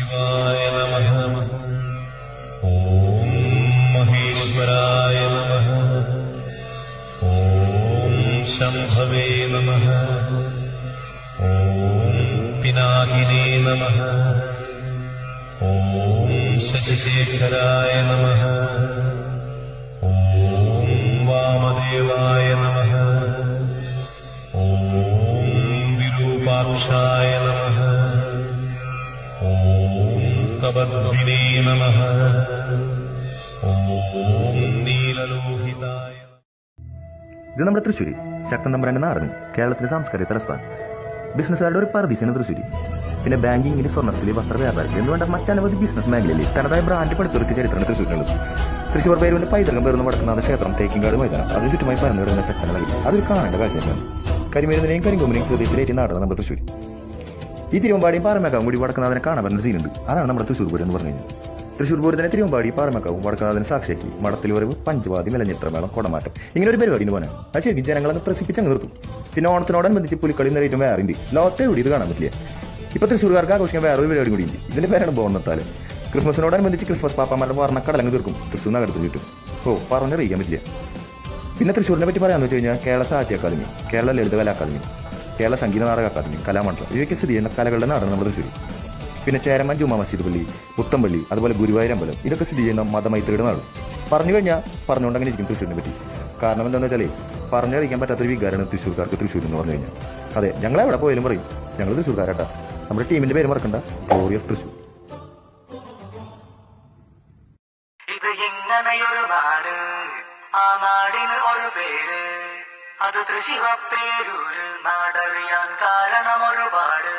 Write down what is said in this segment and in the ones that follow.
ശിവായ നമഃ ഓം മഹേശ്വരായ നമഃ ഓം ശംഭവേ നമഃ ഓം പിനാകിനേ നമഃ ഓം ശശിശേഖരായ നമഃ ഓം വാമദേവായ നമഃ ഓം വിരൂപാക്ഷായ നമഃ ഓം കബദ്ധിനേ നമഃ ഓം നീലലോഹിതായ ഇത് നമ്മുടെ തൃശ്ശൂര് ശക്തൻ തമ്പുരാന്റെ നാടന് കേരളത്തിലെ സാംസ്കാരിക തലസ്ഥാനം ബിസിനസ്സുകാരുടെ ഒരു പരദീശാണ് തൃശ്ശൂര് പിന്നെ ബാങ്കിങ്ങിൽ സ്വർണ്ണത്തിൽ വസ്ത്ര വ്യാപാരത്തിൽ എന്ന് വേണ്ട മറ്റനവധി ബിസിനസ് മേഖലയിൽ തനതായ ബ്രാൻഡ് പടുത്തുറക്കിയ ചരിത്രമാണ് തൃശ്ശൂരിനുള്ളത് തൃശ്ശൂർ പേരുവിന്റെ പൈതൃകം പേർന്ന് പടക്കുന്ന ക്ഷേത്രം തേക്കിങ്കാട് മൈതാനം അതിന് ചുറ്റുമായി പരന്നു കിടക്കുന്ന ശക്തന നൽകി അതൊരു കാണേണ്ട കാഴ്ചയാണ് കരിമരുന്നിനെയും കരിങ്കൊമ്പിനെയും ഹൃദയത്തിലേറ്റി നാടാണ് നമ്മുടെ തൃശ്ശൂർ ഈ തിരുവമ്പാടിയും പാറമേക്കാവും കൂടി വടക്കുന്നതിനെ കാണാൻ പറ്റുന്ന സീനുണ്ട് അതാണ് നമ്മുടെ തൃശ്ശൂർ പൂരം എന്ന് പറഞ്ഞു കഴിഞ്ഞാൽ തൃശ്ശൂർ പൂരത്തിനെ തിരുവമ്പാടി പാറമേക്കാവും വടക്കുന്നതിന് സാക്ഷിയാക്കി മടത്തിൽ വരവ് പഞ്ചവാദി മെലഞ്ഞിത്രമേളം കൊടമാറ്റം ഇങ്ങനെ ഒരു പരിപാടിന് പോകാൻ അത് ശരിക്കും ജനങ്ങളെ ത്രസിപ്പിച്ചങ്ങ് നിർത്തും പിന്നെ ഓണത്തിനോടനുബന്ധിച്ച് പുലിക്കളി നിറയിട്ടും വേറെ ഉണ്ട് ലോകത്തെ എവിടെ ഇത് കാണാൻ പറ്റില്ല ഇപ്പൊ തൃശ്ശൂർക്കാർക്ക് ആഘോഷിക്കാൻ വേറെ ഒരു പരിപാടി കൂടി ഉണ്ട് ഇതിന്റെ പേരാണ് ബോണത്താല് ക്രിസ്മസിനോടനുബന്ധിച്ച് ക്രിസ്മസ് പാപ്പാമാരുടെ വർണ്ണക്കടലങ്ങ് തീർക്കും തൃശ്ശൂർ നഗരത്തിൽ ചുറ്റും ഓ പറഞ്ഞറിയിക്കാൻ പറ്റില്ല പിന്നെ തൃശ്ശൂരിനെ പറ്റി പറയാന്ന് വെച്ച് കഴിഞ്ഞാൽ കേരള സാഹിത്യ അക്കാദമി കേരള ലളിത കലാ അക്കാദമി കേരള സംഗീത നാടക അക്കാദമി കലാമണ്ഡലം ഇവയ്ക്ക് സ്ഥിതി ചെയ്യുന്ന കലകളുടെ നാടാണ് നമ്മുടെ തൃശ്ശൂർ പിന്നെ ചേരമൻ ജുമാ മസ്ജിദ് പള്ളി പുത്തമ്പള്ളി അതുപോലെ ഗുരുവായൂർ അമ്പലം ഇതൊക്കെ സ്ഥിതി ചെയ്യുന്ന മതമൈത്രിയുടെ നാട് പറഞ്ഞു കഴിഞ്ഞാൽ പറഞ്ഞുകൊണ്ട് അങ്ങനെ ഇരിക്കും തൃശ്ശൂരിനെ പറ്റി കാരണം എന്താണെന്ന് വെച്ചാലേ പറഞ്ഞറിയിക്കാൻ പറ്റാത്തൊരു വികാരമാണ് തൃശ്ശൂർക്കാർക്ക് തൃശ്ശൂർ എന്ന് പറഞ്ഞു കഴിഞ്ഞാൽ അതെ ഞങ്ങൾ എവിടെ പോയാലും പറയും ഞങ്ങൾ തൃശ്ശൂർക്കാരാട്ടാ നമ്മുടെ ടീമിന്റെ പേര് മറക്കണ്ട ഗ്ലോറി ഓഫ് തൃശ്ശൂർ ഇത് ഇങ്ങനെയൊരു നാട് ആ നാടിന് ഒരു പേര് അത് തൃശിവപ്പേരൂര് നാടറിയാൻ കാരണം ഒരുപാട്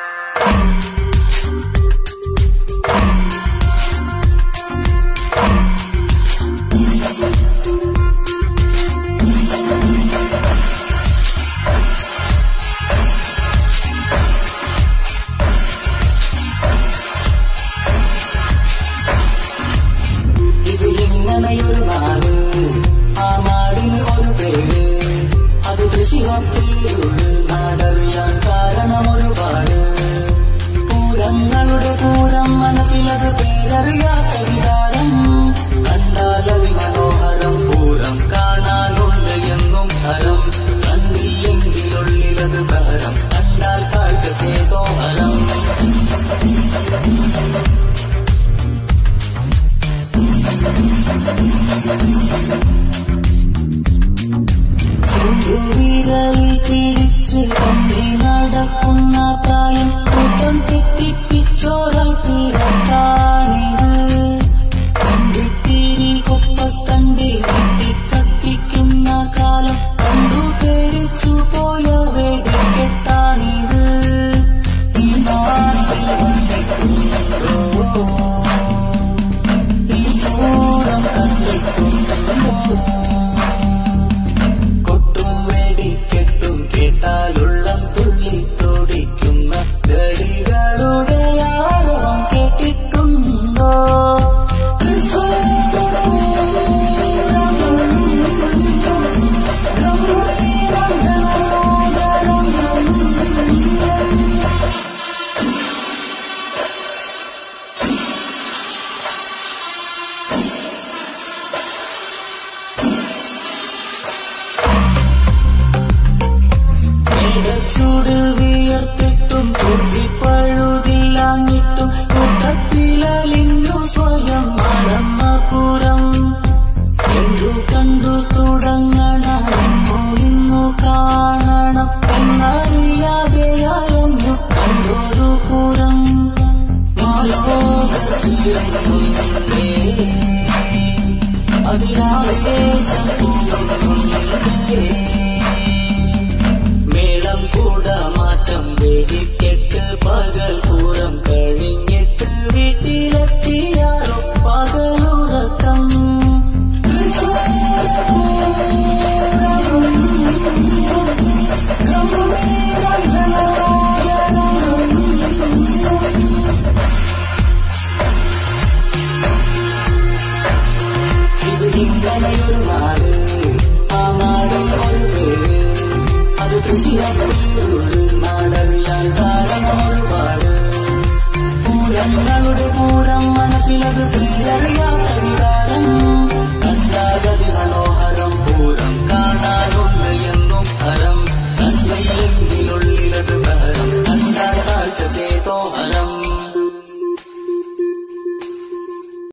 ഇത് ഇങ്ങനെയൊരു നാട് ആ നാടിന് ഒരു പേര് അത് തൃശിവപ്പേരൂര് നാടറിയാൻ കാരണം ഒരുപാട് പൂരങ്ങളുടെ പൂരം മനസ്സിലത് പേരറിയാത്ത വികാരം കണ്ടാൽ അതിമനോഹരം പൂരം കാണാനുണ്ട് എന്നും ഹരം കണ്ടില്ലെങ്കിലുള്ളിലത് പ്രഹരം കണ്ടാൽ കാഴ്ച ചേതോഹരം വിരലിൽ പിടിച്ച് കൊണ്ടി നടക്കുന്ന പ്രായം കൂട്ടം തെറ്റിപ്പിച്ചോളം തീരത്താണിത് കണ്ടിത്തിരി കുപ്പക്കണ്ടിൽ കത്തിക്കുന്ന കാലം കണ്ടു പേടിച്ചു പോയ വെടിക്കെട്ടാണിത് ഈ നാട്ടിൽ വന്നിട്ടുണ്ടോ ഈ പൂരം കണ്ടിട്ടുണ്ടോ കൊട്ടും വെടിക്കെട്ടും കേട്ടാലുള്ളം തുള്ളി തോടിക്കുന്ന ഗടികളുടെ ആരവം കേട്ടിട്ടുണ്ടോ ചൂട് വിയർത്തിട്ടും പഴുതില്ലാഞ്ഞിട്ടും കൂട്ടത്തിലലിഞ്ഞു സ്വയം മലമ്മപുരം എന്തു കണ്ടു തുടങ്ങണമെന്നോ ഇന്നു കാണണം എന്നറിയാതെയായെന്നു കണ്ടൊരു പുരം മാലോക